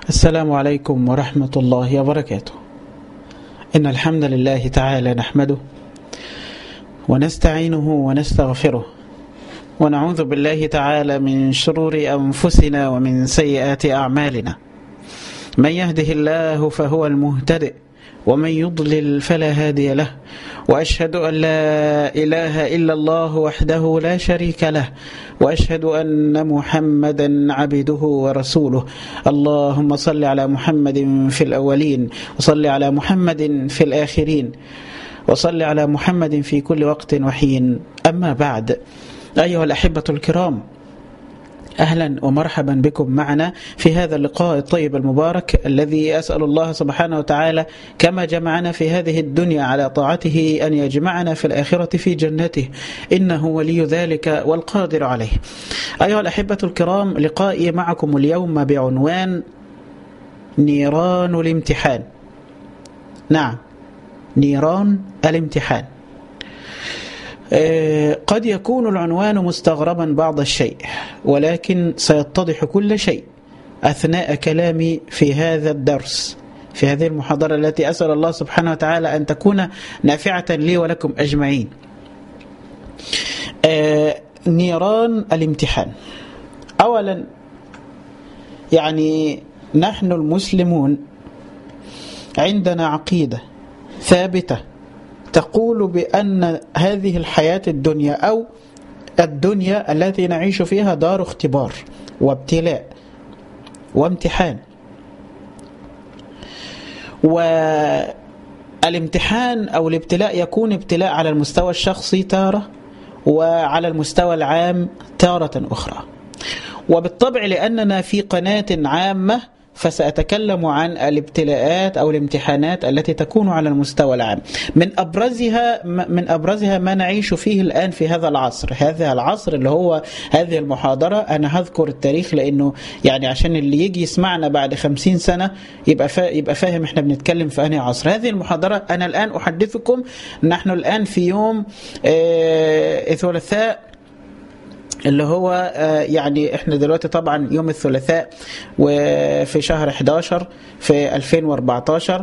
السلام عليكم ورحمة الله وبركاته إن الحمد لله تعالى نحمده ونستعينه ونستغفره ونعوذ بالله تعالى من شرور أنفسنا ومن سيئات أعمالنا من يهده الله فهو المهتدئ ومن يضلل فلا هادي له واشهد ان لا اله الا الله وحده لا شريك له واشهد ان محمدا عبده ورسوله اللهم صل على محمد في الاولين وصل على محمد في الاخرين وصل على محمد في كل وقت وحين اما بعد ايها الاحبه الكرام اهلا ومرحبا بكم معنا في هذا اللقاء الطيب المبارك الذي اسال الله سبحانه وتعالى كما جمعنا في هذه الدنيا على طاعته ان يجمعنا في الاخره في جنته انه ولي ذلك والقادر عليه. ايها الاحبه الكرام لقائي معكم اليوم بعنوان نيران الامتحان. نعم نيران الامتحان. قد يكون العنوان مستغربا بعض الشيء ولكن سيتضح كل شيء اثناء كلامي في هذا الدرس في هذه المحاضره التي اسال الله سبحانه وتعالى ان تكون نافعه لي ولكم اجمعين. نيران الامتحان. اولا يعني نحن المسلمون عندنا عقيده ثابته تقول بأن هذه الحياة الدنيا أو الدنيا التي نعيش فيها دار اختبار وابتلاء وامتحان والامتحان أو الابتلاء يكون ابتلاء على المستوى الشخصي تارة وعلى المستوى العام تارة أخرى وبالطبع لأننا في قناة عامة فسأتكلم عن الابتلاءات أو الامتحانات التي تكون على المستوى العام من أبرزها من أبرزها ما نعيش فيه الآن في هذا العصر هذا العصر اللي هو هذه المحاضرة أنا هذكر التاريخ لأنه يعني عشان اللي يجي يسمعنا بعد خمسين سنة يبقى فا يبقى فاهم احنا بنتكلم في أنهي عصر هذه المحاضرة أنا الآن أحدثكم نحن الآن في يوم الثلاثاء اللي هو يعني احنا دلوقتي طبعا يوم الثلاثاء وفي شهر 11 في 2014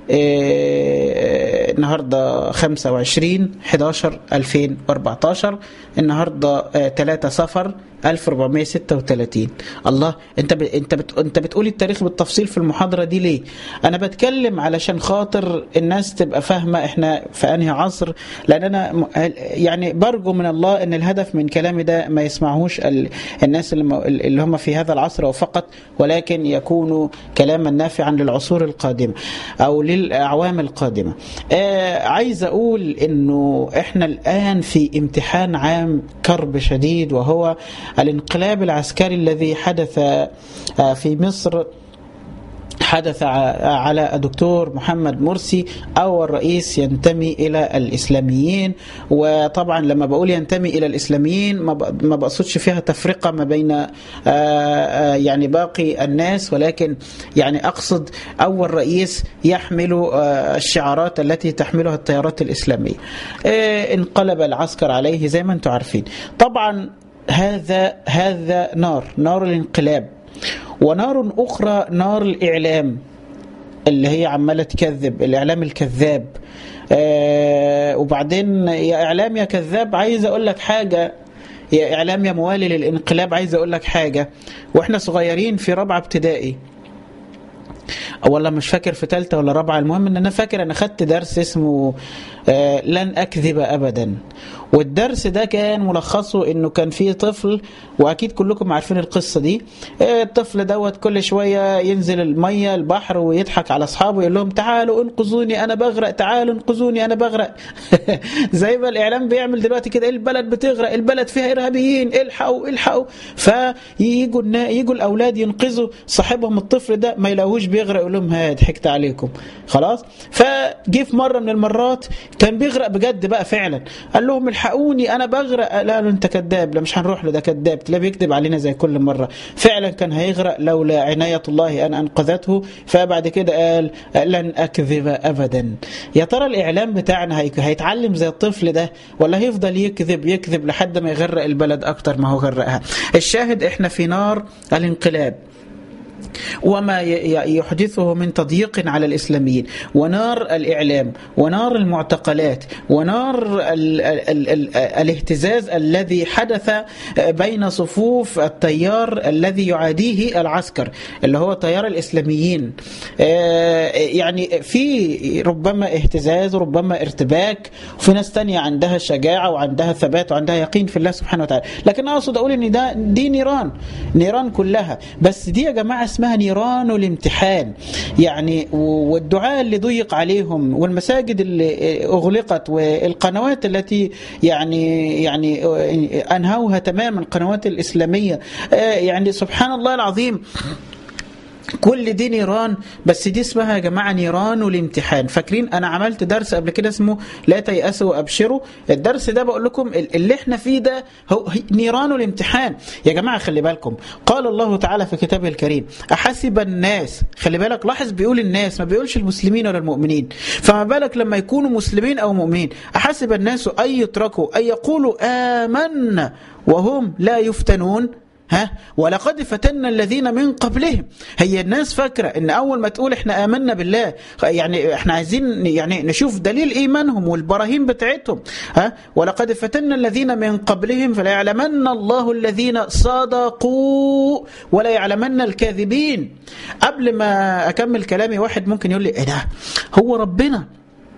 النهارده 25 11 2014 النهارده 3 صفر 1436 الله انت ب... انت بت... انت بتقولي التاريخ بالتفصيل في المحاضره دي ليه انا بتكلم علشان خاطر الناس تبقى فاهمه احنا في انهي عصر لان انا يعني برجو من الله ان الهدف من كلامي ده ما يسمعهوش ال... الناس اللي, م... اللي هم في هذا العصر وفقط ولكن يكونوا كلاما نافعا للعصور القادمه او للاعوام القادمه آه عايز اقول انه احنا الان في امتحان عام كرب شديد وهو الانقلاب العسكري الذي حدث في مصر حدث على الدكتور محمد مرسي أول رئيس ينتمي إلى الإسلاميين وطبعا لما بقول ينتمي إلى الإسلاميين ما بقصدش فيها تفرقة ما بين يعني باقي الناس ولكن يعني أقصد أول رئيس يحمل الشعارات التي تحملها التيارات الإسلامية انقلب العسكر عليه زي ما أنتم عارفين طبعا هذا هذا نار نار الانقلاب ونار أخرى نار الإعلام اللي هي عمالة تكذب الإعلام الكذاب آه وبعدين يا إعلام يا كذاب عايز أقول لك حاجة يا إعلام يا موالي للانقلاب عايز أقول لك حاجة وإحنا صغيرين في رابعة ابتدائي والله مش فاكر في ثالثه ولا رابعه المهم ان انا فاكر انا خدت درس اسمه آه لن اكذب ابدا والدرس ده كان ملخصه انه كان في طفل واكيد كلكم عارفين القصه دي آه الطفل دوت كل شويه ينزل الميه البحر ويضحك على اصحابه يقول لهم تعالوا انقذوني انا بغرق تعالوا انقذوني انا بغرق زي ما الاعلام بيعمل دلوقتي كده البلد بتغرق البلد فيها ارهابيين الحقوا الحقوا فييجوا يجوا الاولاد ينقذوا صاحبهم الطفل ده ما يلاقوهوش بيغرق يقول لهم ها ضحكت عليكم خلاص فجه في مره من المرات كان بيغرق بجد بقى فعلا قال لهم الحقوني انا بغرق لا له انت كذاب لا مش هنروح له ده كذاب تلاقيه بيكذب علينا زي كل مره فعلا كان هيغرق لولا عنايه الله ان انقذته فبعد كده قال لن اكذب ابدا يا ترى الاعلام بتاعنا هيتعلم زي الطفل ده ولا هيفضل يكذب يكذب لحد ما يغرق البلد اكتر ما هو غرقها الشاهد احنا في نار الانقلاب وما يحدثه من تضييق على الإسلاميين ونار الإعلام ونار المعتقلات ونار ال ال ال الاهتزاز الذي حدث بين صفوف التيار الذي يعاديه العسكر اللي هو تيار الإسلاميين يعني في ربما اهتزاز وربما ارتباك وفي ناس تانية عندها شجاعة وعندها ثبات وعندها يقين في الله سبحانه وتعالى لكن أقصد أقول أن ده دي نيران نيران كلها بس دي يا جماعة اسمها نيران الامتحان يعني والدعاء اللي ضيق عليهم والمساجد اللي أغلقت والقنوات التي يعني يعني أنهوها تماما القنوات الإسلامية يعني سبحان الله العظيم كل دي نيران بس دي اسمها يا جماعه نيران الامتحان فاكرين انا عملت درس قبل كده اسمه لا تيأسوا وابشروا الدرس ده بقول لكم اللي احنا فيه ده هو نيران الامتحان يا جماعه خلي بالكم قال الله تعالى في كتابه الكريم احسب الناس خلي بالك لاحظ بيقول الناس ما بيقولش المسلمين ولا المؤمنين فما بالك لما يكونوا مسلمين او مؤمنين احسب الناس ان يتركوا ان يقولوا آمنا وهم لا يفتنون ها ولقد فتنا الذين من قبلهم هي الناس فاكره ان اول ما تقول احنا امنا بالله يعني احنا عايزين يعني نشوف دليل ايمانهم والبراهين بتاعتهم ها ولقد فتنا الذين من قبلهم فلا يعلمن الله الذين صدقوا ولا يعلمن الكاذبين قبل ما اكمل كلامي واحد ممكن يقول لي ايه ده هو ربنا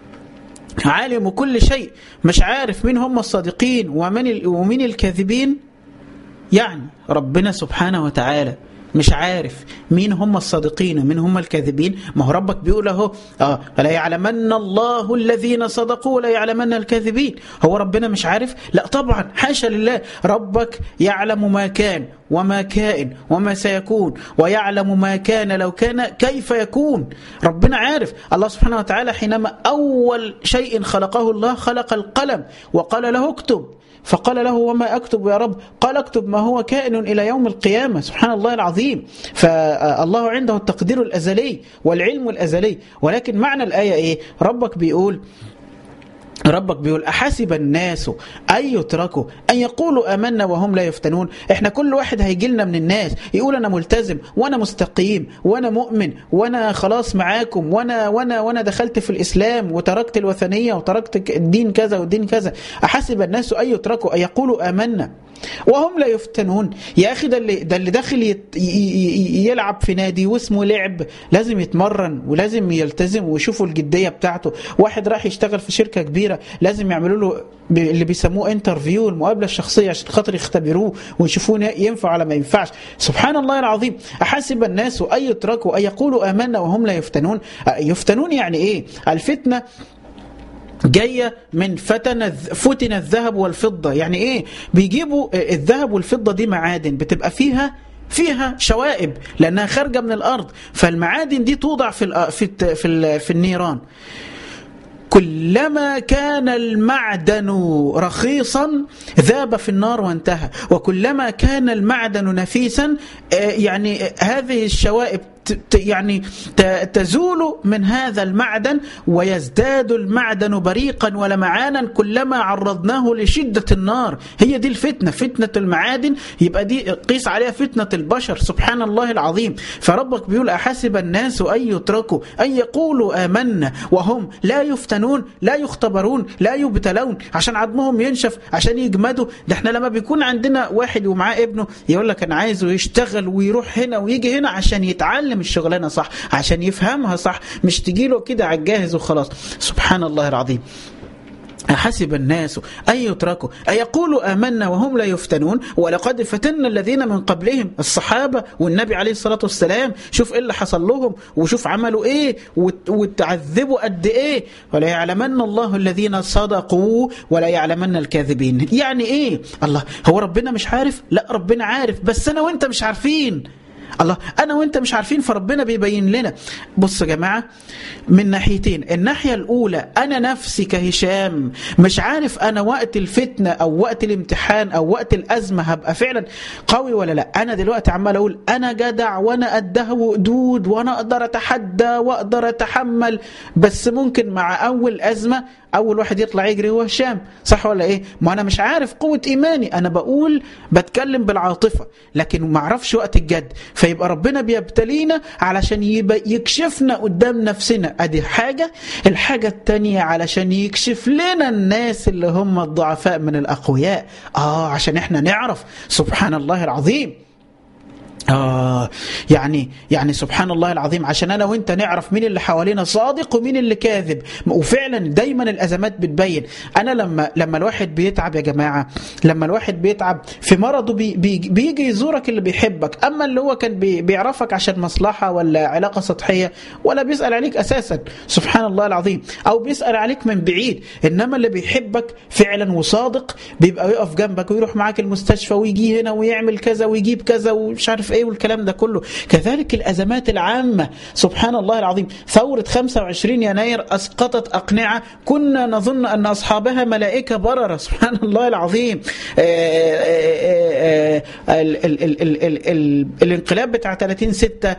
عالم كل شيء مش عارف مين هم الصادقين ومن ومين الكاذبين يعني ربنا سبحانه وتعالى مش عارف مين هم الصادقين ومين هم الكاذبين ما هو ربك بيقول اهو اه فلا يعلمن الله الذين صدقوا ولا يعلمن الكاذبين هو ربنا مش عارف لا طبعا حاشا لله ربك يعلم ما كان وما كائن وما سيكون ويعلم ما كان لو كان كيف يكون ربنا عارف الله سبحانه وتعالى حينما أول شيء خلقه الله خلق القلم وقال له اكتب فقال له وما أكتب يا رب قال اكتب ما هو كائن إلى يوم القيامة سبحان الله العظيم فالله عنده التقدير الأزلي والعلم الأزلي ولكن معنى الآية إيه ربك بيقول ربك بيقول أحسب الناس أن يتركوا أن يقولوا آمنا وهم لا يفتنون إحنا كل واحد هيجي لنا من الناس يقول أنا ملتزم وأنا مستقيم وأنا مؤمن وأنا خلاص معاكم وأنا وأنا وأنا دخلت في الإسلام وتركت الوثنية وتركت الدين كذا والدين كذا أحسب الناس أن يتركوا أن يقولوا آمنا وهم لا يفتنون يا اخي ده اللي ده اللي داخل يت يلعب في نادي واسمه لعب لازم يتمرن ولازم يلتزم ويشوفوا الجديه بتاعته واحد راح يشتغل في شركه كبيره لازم يعملوا له اللي بيسموه انترفيو المقابله الشخصيه عشان خاطر يختبروه ويشوفوه ينفع ولا ما ينفعش سبحان الله العظيم احسب الناس ان يتركوا ان يقولوا امنا وهم لا يفتنون يفتنون يعني ايه الفتنه جايه من فتن فتن الذهب والفضه يعني ايه بيجيبوا الذهب والفضه دي معادن بتبقى فيها فيها شوائب لانها خارجه من الارض فالمعادن دي توضع في في في, في النيران كلما كان المعدن رخيصا ذاب في النار وانتهى وكلما كان المعدن نفيسا يعني هذه الشوائب يعني تزول من هذا المعدن ويزداد المعدن بريقا ولمعانا كلما عرضناه لشدة النار هي دي الفتنة فتنة المعادن يبقى دي قيس عليها فتنة البشر سبحان الله العظيم فربك بيقول أحسب الناس أن يتركوا أن يقولوا آمنا وهم لا يفتنون لا يختبرون لا يبتلون عشان عظمهم ينشف عشان يجمدوا ده احنا لما بيكون عندنا واحد ومعاه ابنه يقول لك انا عايزه يشتغل ويروح هنا ويجي هنا عشان يتعلم الشغلانه صح عشان يفهمها صح مش تجي له كده على الجاهز وخلاص سبحان الله العظيم أحسب الناس أن يتركوا أن يقولوا آمنا وهم لا يفتنون ولقد فتنا الذين من قبلهم الصحابة والنبي عليه الصلاة والسلام شوف إيه اللي حصل لهم وشوف عملوا إيه وتعذبوا قد إيه ولا يعلمن الله الذين صدقوا ولا يعلمن الكاذبين يعني إيه الله هو ربنا مش عارف لا ربنا عارف بس أنا وإنت مش عارفين الله انا وانت مش عارفين فربنا بيبين لنا بصوا يا جماعه من ناحيتين الناحيه الاولى انا نفسي كهشام مش عارف انا وقت الفتنه او وقت الامتحان او وقت الازمه هبقى فعلا قوي ولا لا انا دلوقتي عمال اقول انا جدع وانا قدها وقدود وانا اقدر اتحدى واقدر اتحمل بس ممكن مع اول ازمه اول واحد يطلع يجري هو هشام صح ولا ايه ما انا مش عارف قوه ايماني انا بقول بتكلم بالعاطفه لكن ما اعرفش وقت الجد فيبقى ربنا بيبتلينا علشان يبقى يكشفنا قدام نفسنا ادي حاجه الحاجه الثانيه علشان يكشف لنا الناس اللي هم الضعفاء من الاقوياء اه عشان احنا نعرف سبحان الله العظيم آه يعني يعني سبحان الله العظيم عشان انا وانت نعرف مين اللي حوالينا صادق ومين اللي كاذب وفعلا دايما الازمات بتبين انا لما لما الواحد بيتعب يا جماعه لما الواحد بيتعب في مرضه بي بي بيجي يزورك اللي بيحبك اما اللي هو كان بي بيعرفك عشان مصلحه ولا علاقه سطحيه ولا بيسال عليك اساسا سبحان الله العظيم او بيسال عليك من بعيد انما اللي بيحبك فعلا وصادق بيبقى يقف جنبك ويروح معاك المستشفى ويجي هنا ويعمل كذا ويجيب كذا ومش عارف ايه والكلام ده كله كذلك الازمات العامه سبحان الله العظيم ثوره 25 يناير اسقطت اقنعه كنا نظن ان اصحابها ملائكه برره سبحان الله العظيم الانقلاب بتاع 30 6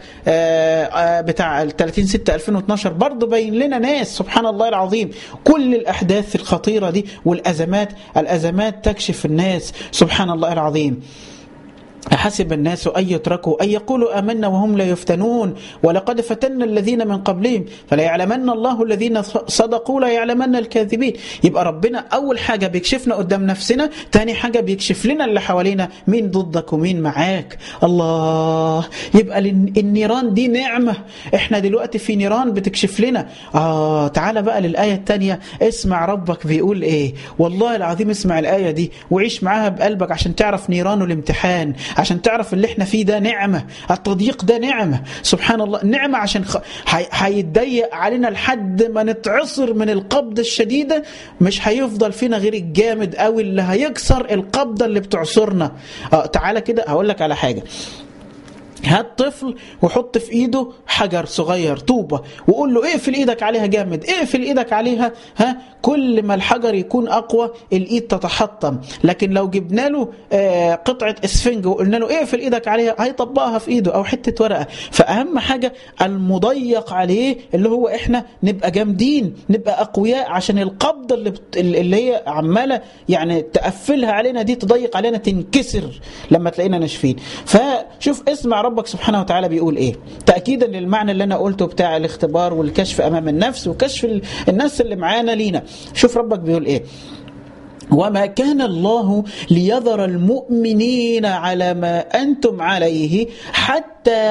بتاع 30 6 2012 برضه بين لنا ناس سبحان الله العظيم كل الاحداث الخطيره دي والازمات الازمات تكشف الناس سبحان الله العظيم أحسب الناس أن يتركوا أن يقولوا آمنا وهم لا يفتنون ولقد فتنا الذين من قبلهم فلا يعلمن الله الذين صدقوا لا يعلمن الكاذبين يبقى ربنا أول حاجة بيكشفنا قدام نفسنا تاني حاجة بيكشف لنا اللي حوالينا مين ضدك ومين معاك الله يبقى النيران دي نعمة احنا دلوقتي في نيران بتكشف لنا آه تعالى بقى للآية التانية اسمع ربك بيقول ايه والله العظيم اسمع الآية دي وعيش معاها بقلبك عشان تعرف نيران الامتحان عشان تعرف اللي احنا فيه ده نعمة التضييق ده نعمة سبحان الله نعمة عشان خ... هيتضيق علينا لحد ما نتعصر من القبضة الشديدة مش هيفضل فينا غير الجامد قوي اللي هيكسر القبضة اللي بتعصرنا اه تعالى كده هقول لك على حاجة هات طفل وحط في ايده حجر صغير طوبه وقول له اقفل ايدك عليها جامد اقفل ايدك عليها ها كل ما الحجر يكون اقوى الايد تتحطم لكن لو جبنا له آه قطعه اسفنج وقلنا له اقفل ايدك عليها هيطبقها في ايده او حته ورقه فاهم حاجه المضيق عليه اللي هو احنا نبقى جامدين نبقى اقوياء عشان القبضه اللي بت... اللي هي عماله يعني تقفلها علينا دي تضيق علينا تنكسر لما تلاقينا ناشفين فشوف اسمع ربك سبحانه وتعالى بيقول ايه تاكيدا للمعنى اللي انا قلته بتاع الاختبار والكشف امام النفس وكشف الناس اللي معانا لينا شوف ربك بيقول ايه وما كان الله ليذر المؤمنين على ما انتم عليه حتى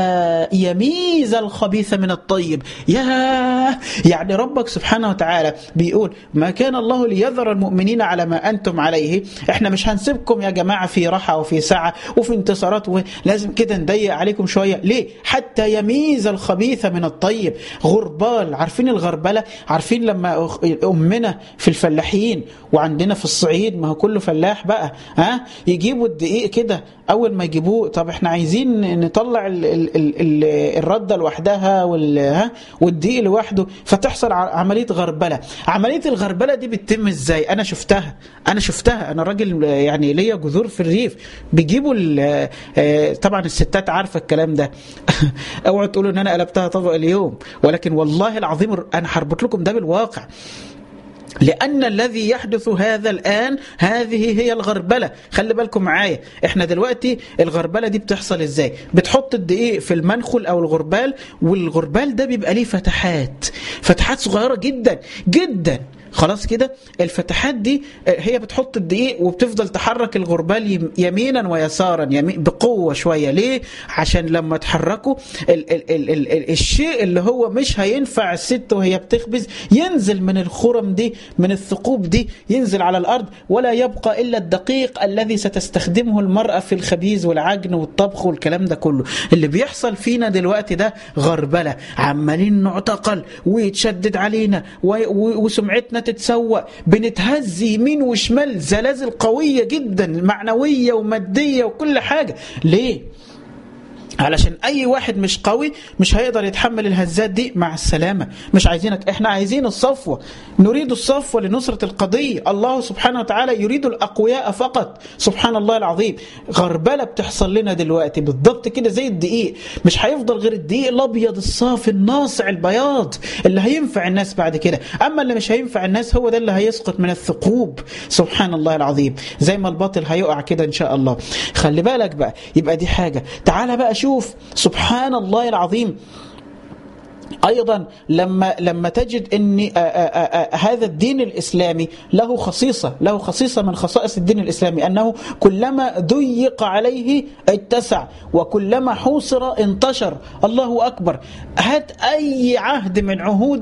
يميز الخبيث من الطيب يا يعني ربك سبحانه وتعالى بيقول ما كان الله ليذر المؤمنين على ما انتم عليه احنا مش هنسيبكم يا جماعه في راحه وفي سعه وفي انتصارات ولازم كده نضيق عليكم شويه ليه حتى يميز الخبيث من الطيب غربال عارفين الغربله عارفين لما امنا في الفلاحين وعندنا في الصعيد ما هو كله فلاح بقى ها يجيبوا الدقيق كده اول ما يجيبوه طب احنا عايزين نطلع ال ال ال ال الرده لوحدها وال ها والدقيق لوحده فتحصل عمليه غربله عمليه الغربله دي بتتم ازاي انا شفتها انا شفتها انا راجل يعني ليا جذور في الريف بيجيبوا طبعا الستات عارفه الكلام ده اوعوا تقولوا ان انا قلبتها طبق اليوم ولكن والله العظيم انا هربط لكم ده بالواقع لأن الذي يحدث هذا الآن هذه هي الغربلة خلي بالكم معايا احنا دلوقتي الغربلة دي بتحصل ازاي بتحط الدقيق في المنخل أو الغربال والغربال ده بيبقى ليه فتحات فتحات صغيرة جدا جدا خلاص كده الفتحات دي هي بتحط الدقيق وبتفضل تحرك الغربال يمينا ويسارا يمين بقوه شويه ليه عشان لما تحركه ال ال ال ال ال الشيء اللي هو مش هينفع الست وهي بتخبز ينزل من الخرم دي من الثقوب دي ينزل على الارض ولا يبقى الا الدقيق الذي ستستخدمه المراه في الخبيز والعجن والطبخ والكلام ده كله اللي بيحصل فينا دلوقتي ده غربله عمالين نعتقل ويتشدد علينا وسمعتنا تتسوق بنتهز يمين وشمال زلازل قويه جدا معنويه وماديه وكل حاجه ليه علشان اي واحد مش قوي مش هيقدر يتحمل الهزات دي مع السلامه مش عايزينك احنا عايزين الصفوه نريد الصفوه لنصره القضيه الله سبحانه وتعالى يريد الاقوياء فقط سبحان الله العظيم غربله بتحصل لنا دلوقتي بالضبط كده زي الدقيق مش هيفضل غير الدقيق الابيض الصافي الناصع البياض اللي هينفع الناس بعد كده اما اللي مش هينفع الناس هو ده اللي هيسقط من الثقوب سبحان الله العظيم زي ما الباطل هيقع كده ان شاء الله خلي بالك بقى يبقى دي حاجه تعال بقى شوف سبحان الله العظيم ايضا لما لما تجد ان آآ آآ هذا الدين الاسلامي له خصيصه له خصيصه من خصائص الدين الاسلامي انه كلما ضيق عليه اتسع وكلما حوصر انتشر الله اكبر هات اي عهد من عهود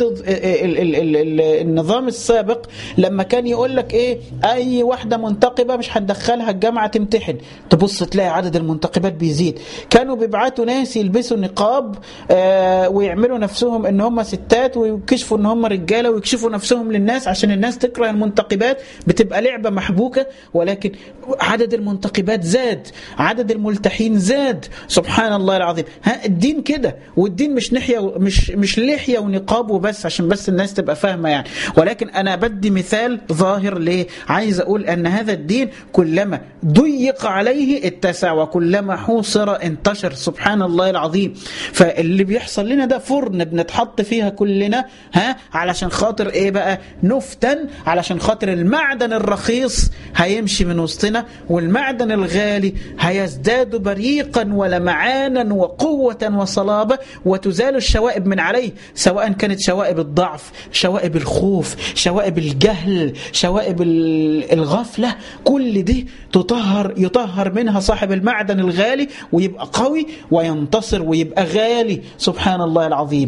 النظام السابق لما كان يقول لك ايه اي واحده منتقبه مش هندخلها الجامعه تمتحن تبص تلاقي عدد المنتقبات بيزيد كانوا بيبعتوا ناس يلبسوا نقاب ويعملوا نفسهم ان هم ستات ويكشفوا ان هم رجاله ويكشفوا نفسهم للناس عشان الناس تكره المنتقبات بتبقى لعبه محبوكه ولكن عدد المنتقبات زاد عدد الملتحين زاد سبحان الله العظيم ها الدين كده والدين مش نحيه مش مش لحيه ونقاب وبس عشان بس الناس تبقى فاهمه يعني ولكن انا بدي مثال ظاهر ليه عايز اقول ان هذا الدين كلما ضيق عليه اتسع وكلما حوصر انتشر سبحان الله العظيم فاللي بيحصل لنا ده فرن بنتحط فيها كلنا ها علشان خاطر ايه بقى نفتن علشان خاطر المعدن الرخيص هيمشي من وسطنا والمعدن الغالي هيزداد بريقا ولمعانا وقوة وصلابة وتزال الشوائب من عليه سواء كانت شوائب الضعف شوائب الخوف شوائب الجهل شوائب الغفلة كل دي تطهر يطهر منها صاحب المعدن الغالي ويبقى قوي وينتصر ويبقى غالي سبحان الله العظيم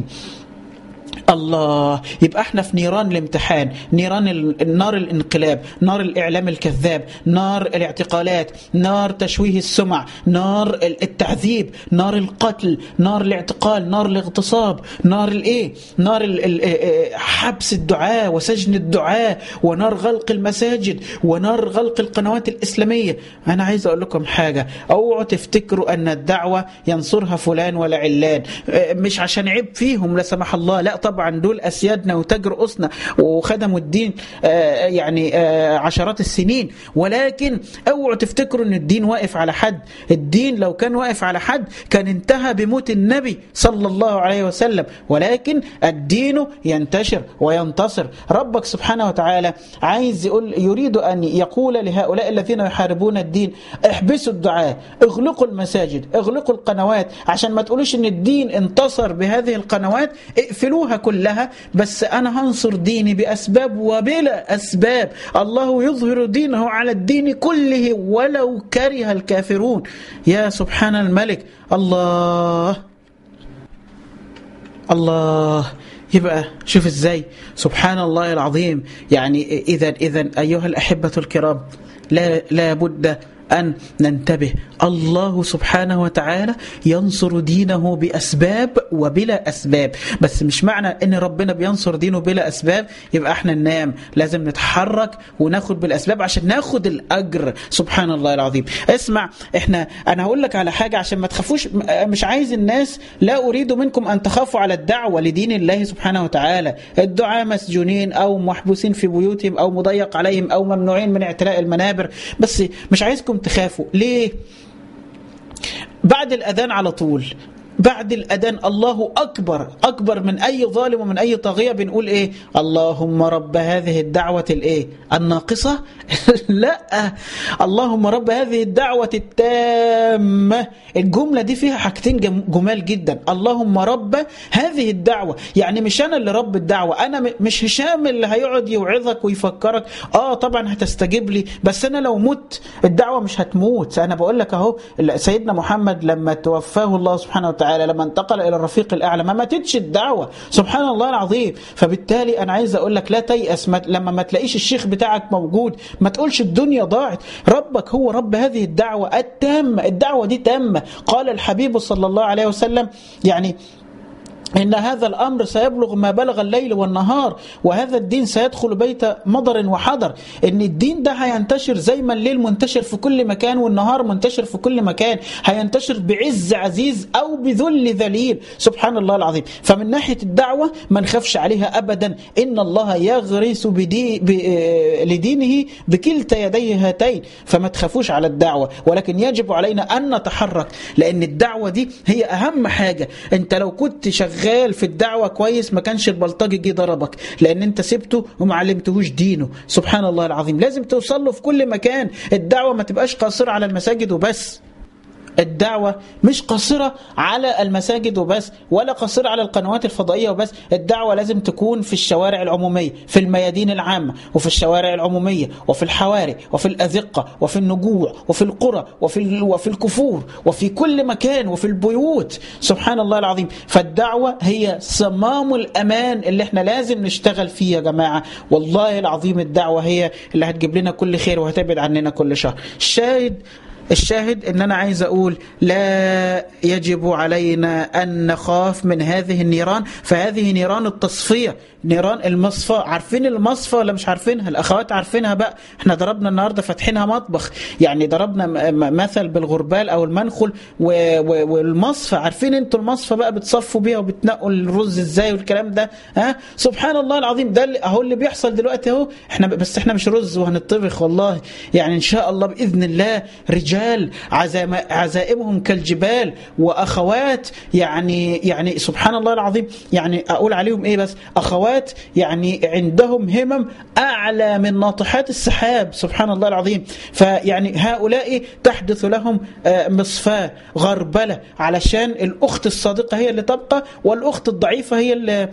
الله يبقى احنا في نيران الامتحان نيران النار الانقلاب نار الاعلام الكذاب نار الاعتقالات نار تشويه السمع نار التعذيب نار القتل نار الاعتقال نار الاغتصاب نار الايه نار حبس الدعاء وسجن الدعاء ونار غلق المساجد ونار غلق القنوات الاسلاميه انا عايز اقول لكم حاجه اوعوا تفتكروا ان الدعوه ينصرها فلان ولا علان مش عشان عيب فيهم لا سمح الله لا طبعا دول اسيادنا وتاج رؤوسنا وخدموا الدين آه يعني آه عشرات السنين ولكن اوعوا تفتكروا ان الدين واقف على حد الدين لو كان واقف على حد كان انتهى بموت النبي صلى الله عليه وسلم ولكن الدين ينتشر وينتصر ربك سبحانه وتعالى عايز يقول يريد ان يقول لهؤلاء الذين يحاربون الدين احبسوا الدعاء اغلقوا المساجد اغلقوا القنوات عشان ما تقولوش ان الدين انتصر بهذه القنوات اقفلوها كلها بس أنا هنصر ديني بأسباب وبلا أسباب الله يظهر دينه على الدين كله ولو كره الكافرون يا سبحان الملك الله الله يبقى شوف ازاي سبحان الله العظيم يعني اذا اذا ايها الاحبه الكرام لا لا بد أن ننتبه الله سبحانه وتعالى ينصر دينه بأسباب وبلا أسباب بس مش معنى أن ربنا بينصر دينه بلا أسباب يبقى احنا ننام لازم نتحرك وناخد بالأسباب عشان ناخد الأجر سبحان الله العظيم اسمع احنا أنا هقول لك على حاجة عشان ما تخافوش مش عايز الناس لا أريد منكم أن تخافوا على الدعوة لدين الله سبحانه وتعالى الدعاء مسجونين أو محبوسين في بيوتهم أو مضيق عليهم أو ممنوعين من اعتلاء المنابر بس مش عايزكم تخافوا ليه بعد الأذان على طول بعد الأذان الله أكبر أكبر من أي ظالم ومن أي طاغية بنقول إيه اللهم رب هذه الدعوة الإيه الناقصة لا اللهم رب هذه الدعوة التامة الجملة دي فيها حاجتين جمال جدا اللهم رب هذه الدعوة يعني مش أنا اللي رب الدعوة أنا مش هشام اللي هيقعد يوعظك ويفكرك آه طبعا هتستجيب لي بس أنا لو مت الدعوة مش هتموت أنا بقول لك أهو سيدنا محمد لما توفاه الله سبحانه وتعالى وتعالى لما انتقل الى الرفيق الاعلى ما ماتتش الدعوه سبحان الله العظيم فبالتالي انا عايز اقول لك لا تيأس ما لما ما تلاقيش الشيخ بتاعك موجود ما تقولش الدنيا ضاعت ربك هو رب هذه الدعوه التامه الدعوه دي تامه قال الحبيب صلى الله عليه وسلم يعني إن هذا الأمر سيبلغ ما بلغ الليل والنهار وهذا الدين سيدخل بيت مضر وحضر إن الدين ده هينتشر زي ما الليل منتشر في كل مكان والنهار منتشر في كل مكان هينتشر بعز عزيز أو بذل ذليل سبحان الله العظيم فمن ناحية الدعوة ما نخافش عليها أبدا إن الله يغرس بدي ب... لدينه بكلتا يديه هاتين فما تخافوش على الدعوة ولكن يجب علينا أن نتحرك لأن الدعوة دي هي أهم حاجة أنت لو كنت شغال في الدعوة كويس ما كانش البلطجي جه ضربك لأن أنت سبته وما علمتهوش دينه سبحان الله العظيم لازم توصل له في كل مكان الدعوة ما تبقاش قاصرة على المساجد وبس الدعوة مش قاصرة على المساجد وبس ولا قاصرة على القنوات الفضائية وبس الدعوة لازم تكون في الشوارع العمومية في الميادين العامة وفي الشوارع العمومية وفي الحواري وفي الأذقة وفي النجوع وفي القرى وفي, وفي الكفور وفي كل مكان وفي البيوت سبحان الله العظيم فالدعوة هي صمام الأمان اللي احنا لازم نشتغل فيه يا جماعة والله العظيم الدعوة هي اللي هتجيب لنا كل خير وهتبعد عننا كل شر الشاهد الشاهد ان انا عايز اقول لا يجب علينا ان نخاف من هذه النيران فهذه نيران التصفيه نيران المصفى عارفين المصفى ولا مش عارفينها الاخوات عارفينها بقى احنا ضربنا النهارده فاتحينها مطبخ يعني ضربنا مثل بالغربال او المنخل والمصفى عارفين انتوا المصفى بقى بتصفوا بيها وبتنقوا الرز ازاي والكلام ده ها سبحان الله العظيم ده اهو اللي بيحصل دلوقتي اهو احنا بس احنا مش رز وهنطبخ والله يعني ان شاء الله باذن الله رجال عزائم عزائمهم كالجبال واخوات يعني يعني سبحان الله العظيم يعني اقول عليهم ايه بس اخوات يعني عندهم همم اعلى من ناطحات السحاب سبحان الله العظيم فيعني هؤلاء تحدث لهم مصفاه غربله علشان الاخت الصادقه هي اللي تبقى والاخت الضعيفه هي اللي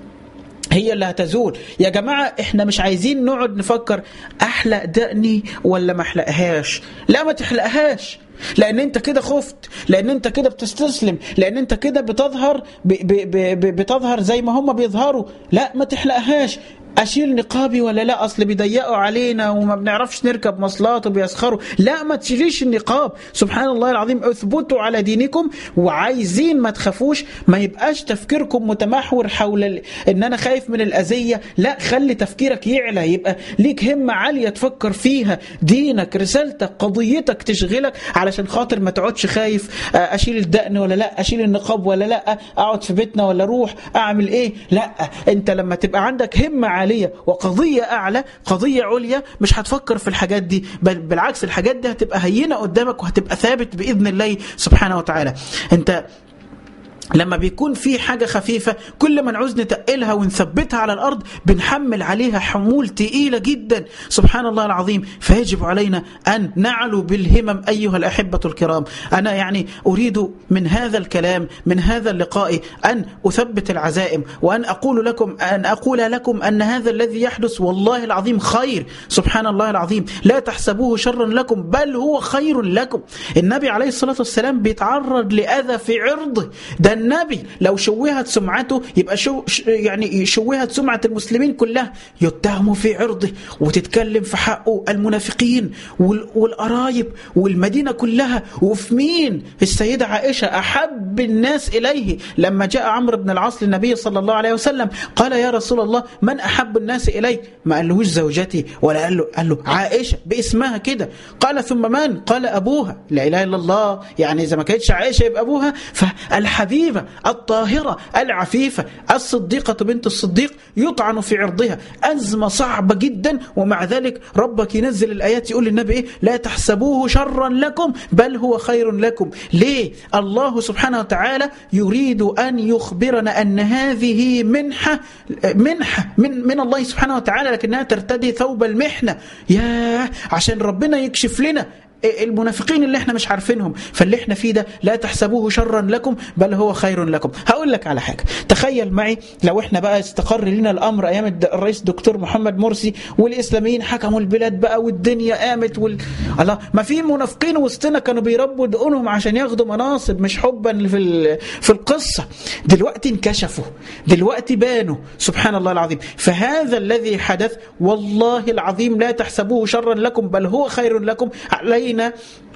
هي اللي هتزول يا جماعة احنا مش عايزين نقعد نفكر احلق دقني ولا ما احلقهاش لا ما تحلقهاش لان انت كده خفت لان انت كده بتستسلم لان انت كده بتظهر ب ب ب بتظهر زي ما هم بيظهروا لا ما تحلقهاش اشيل نقابي ولا لا اصل بيضيقوا علينا وما بنعرفش نركب مواصلات وبيسخروا لا ما تشيليش النقاب سبحان الله العظيم اثبتوا على دينكم وعايزين ما تخافوش ما يبقاش تفكيركم متمحور حول ال... ان انا خايف من الاذيه لا خلي تفكيرك يعلى يبقى ليك همه عاليه تفكر فيها دينك رسالتك قضيتك تشغلك علشان خاطر ما تقعدش خايف اشيل الدقن ولا لا اشيل النقاب ولا لا اقعد في بيتنا ولا اروح اعمل ايه لا انت لما تبقى عندك همه عاليه وقضيه اعلى قضيه عليا مش هتفكر في الحاجات دي بل بالعكس الحاجات دي هتبقى هينه قدامك وهتبقى ثابت باذن الله سبحانه وتعالى انت لما بيكون في حاجة خفيفة كل ما نعوز نتقلها ونثبتها على الأرض بنحمل عليها حمول تقيلة جدا سبحان الله العظيم فيجب علينا أن نعلو بالهمم أيها الأحبة الكرام أنا يعني أريد من هذا الكلام من هذا اللقاء أن أثبت العزائم وأن أقول لكم أن أقول لكم أن هذا الذي يحدث والله العظيم خير سبحان الله العظيم لا تحسبوه شرا لكم بل هو خير لكم النبي عليه الصلاة والسلام بيتعرض لأذى في عرضه ده النبي لو شوهت سمعته يبقى شو يعني شوهت سمعة المسلمين كلها يتهم في عرضه وتتكلم في حقه المنافقين والقرايب والمدينة كلها وفي مين السيدة عائشة أحب الناس إليه لما جاء عمرو بن العاص للنبي صلى الله عليه وسلم قال يا رسول الله من أحب الناس إليك ما قالهوش زوجتي ولا قال له, قال له عائشة باسمها كده قال ثم من قال أبوها لا إله إلا الله يعني إذا ما كانتش عائشة يبقى أبوها فالحبيب الحبيبة الطاهرة العفيفة الصديقة بنت الصديق يطعن في عرضها أزمة صعبة جدا ومع ذلك ربك ينزل الآيات يقول للنبي إيه لا تحسبوه شرا لكم بل هو خير لكم ليه الله سبحانه وتعالى يريد أن يخبرنا أن هذه منحة منحة من, من الله سبحانه وتعالى لكنها ترتدي ثوب المحنة يا عشان ربنا يكشف لنا المنافقين اللي احنا مش عارفينهم فاللي احنا فيه ده لا تحسبوه شرا لكم بل هو خير لكم هقول لك على حاجة تخيل معي لو احنا بقى استقر لنا الامر ايام الرئيس دكتور محمد مرسي والاسلاميين حكموا البلاد بقى والدنيا قامت وال... الله ما في منافقين وسطنا كانوا بيربوا دقونهم عشان ياخدوا مناصب مش حبا في ال... في القصة دلوقتي انكشفوا دلوقتي بانوا سبحان الله العظيم فهذا الذي حدث والله العظيم لا تحسبوه شرا لكم بل هو خير لكم علينا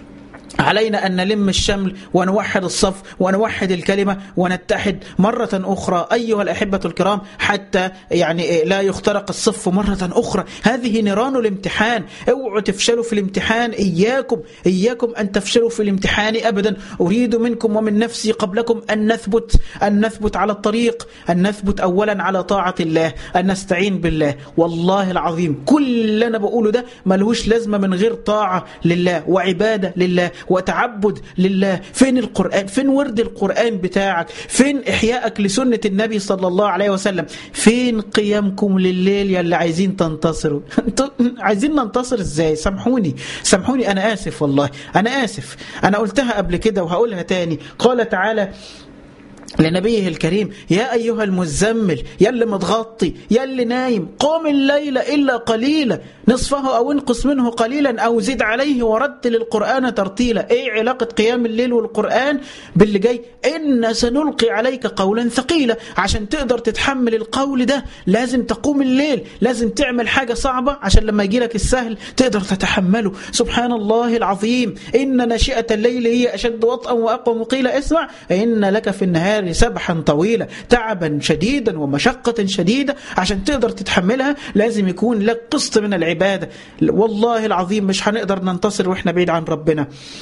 علينا أن نلم الشمل ونوحد الصف ونوحد الكلمة ونتحد مرة أخرى أيها الأحبة الكرام حتى يعني لا يخترق الصف مرة أخرى هذه نيران الامتحان اوعوا تفشلوا في الامتحان إياكم إياكم أن تفشلوا في الامتحان أبدا أريد منكم ومن نفسي قبلكم أن نثبت أن نثبت على الطريق أن نثبت أولا على طاعة الله أن نستعين بالله والله العظيم كل اللي أنا بقوله ده ملهوش لازمة من غير طاعة لله وعبادة لله وتعبد لله فين القرآن فين ورد القرآن بتاعك فين إحيائك لسنة النبي صلى الله عليه وسلم فين قيامكم لليل يا اللي عايزين تنتصروا عايزين ننتصر ازاي سامحوني سامحوني أنا آسف والله أنا آسف أنا قلتها قبل كده وهقولها تاني قال تعالى لنبيه الكريم يا أيها المزمل يا اللي متغطي يا اللي نايم قوم الليل إلا قليلا نصفه أو انقص منه قليلا أو زد عليه ورتل القرآن ترتيلا إيه علاقة قيام الليل والقرآن باللي جاي إن سنلقي عليك قولا ثقيلا عشان تقدر تتحمل القول ده لازم تقوم الليل لازم تعمل حاجة صعبة عشان لما يجي لك السهل تقدر تتحمله سبحان الله العظيم إن ناشئة الليل هي أشد وطئا وأقوم قيلا اسمع إن لك في النهار سبحا طويلا تعبا شديدا ومشقة شديدة عشان تقدر تتحملها لازم يكون لك قسط من العبادة والله العظيم مش هنقدر ننتصر وإحنا بعيد عن ربنا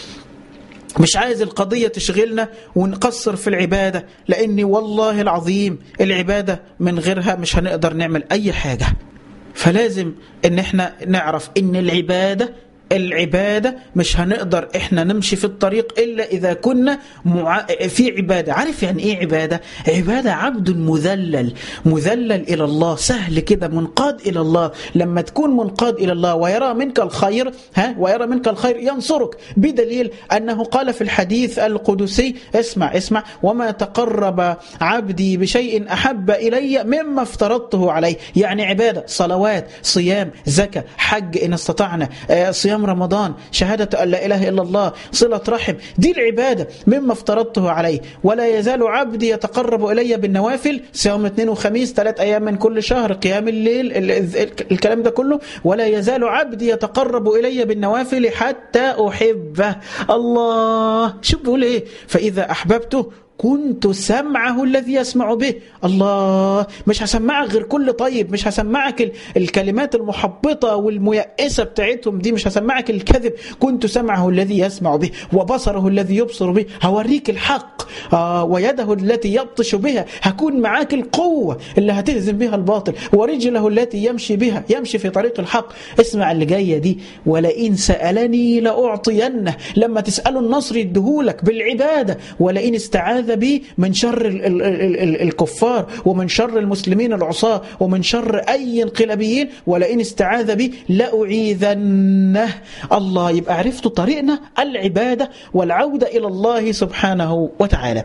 مش عايز القضية تشغلنا ونقصر في العبادة لأن والله العظيم العبادة من غيرها مش هنقدر نعمل أي حاجة فلازم ان احنا نعرف ان العبادة العبادة مش هنقدر احنا نمشي في الطريق إلا إذا كنا مع... في عبادة عارف يعني إيه عبادة؟ عبادة عبد مذلل مذلل إلى الله سهل كده منقاد إلى الله لما تكون منقاد إلى الله ويرى منك الخير ها ويرى منك الخير ينصرك بدليل أنه قال في الحديث القدسي اسمع اسمع وما تقرب عبدي بشيء أحب إلي مما افترضته عليه يعني عبادة صلوات صيام زكاة حج إن استطعنا صيام صيام رمضان شهادة أن لا إله إلا الله صلة رحم دي العبادة مما افترضته عليه ولا يزال عبدي يتقرب إلي بالنوافل صيام اثنين وخميس ثلاث أيام من كل شهر قيام الليل الكلام ده كله ولا يزال عبدي يتقرب إلي بالنوافل حتى أحبه الله شو بيقول إيه فإذا أحببته كنت سمعه الذي يسمع به الله مش هسمعك غير كل طيب مش هسمعك الكلمات المحبطة والميأسة بتاعتهم دي مش هسمعك الكذب كنت سمعه الذي يسمع به وبصره الذي يبصر به هوريك الحق آه ويده التي يبطش بها هكون معاك القوة اللي هتهزم بها الباطل ورجله التي يمشي بها يمشي في طريق الحق اسمع اللي جاية دي ولئن سألني لأعطينه لما تسأله النصر يدهولك بالعبادة ولئن استعاذ هذا به من شر ال ال ال ال الكفار ومن شر المسلمين العصاة ومن شر أي انقلابيين ولئن استعاذ به لأعيذنه الله يبقى عرفتوا طريقنا العبادة والعودة إلى الله سبحانه وتعالى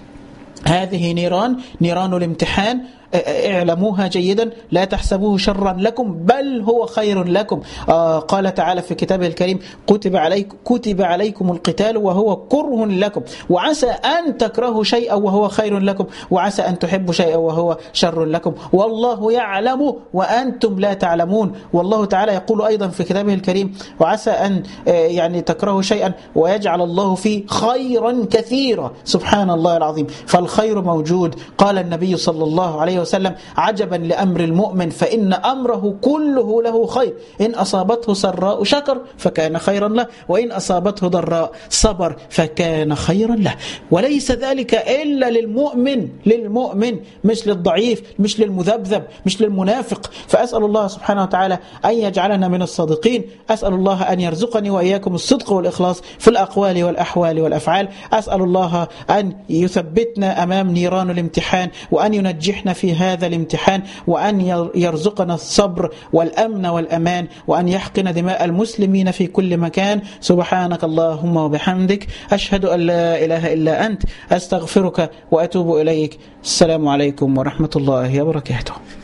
هذه نيران نيران الامتحان اعلموها جيدا لا تحسبوه شرا لكم بل هو خير لكم آه قال تعالى في كتابه الكريم كتب عليكم كتب عليكم القتال وهو كره لكم وعسى أن تكرهوا شيئا وهو خير لكم وعسى أن تحبوا شيئا وهو شر لكم والله يعلم وأنتم لا تعلمون والله تعالى يقول أيضا في كتابه الكريم وعسى أن يعني تكرهوا شيئا ويجعل الله فيه خيرا كثيرا سبحان الله العظيم فالخير موجود قال النبي صلى الله عليه وسلم عجبا لأمر المؤمن فإن أمره كله له خير إن أصابته سراء شكر فكان خيرا له وإن أصابته ضراء صبر فكان خيرا له وليس ذلك إلا للمؤمن للمؤمن مش للضعيف مش للمذبذب مش للمنافق فأسأل الله سبحانه وتعالى أن يجعلنا من الصادقين أسأل الله أن يرزقني وإياكم الصدق والإخلاص في الأقوال والأحوال والأفعال أسأل الله أن يثبتنا أمام نيران الامتحان وأن ينجحنا في هذا الامتحان وأن يرزقنا الصبر والأمن والأمان وأن يحقن دماء المسلمين في كل مكان سبحانك اللهم وبحمدك أشهد أن لا إله إلا أنت أستغفرك وأتوب إليك السلام عليكم ورحمة الله وبركاته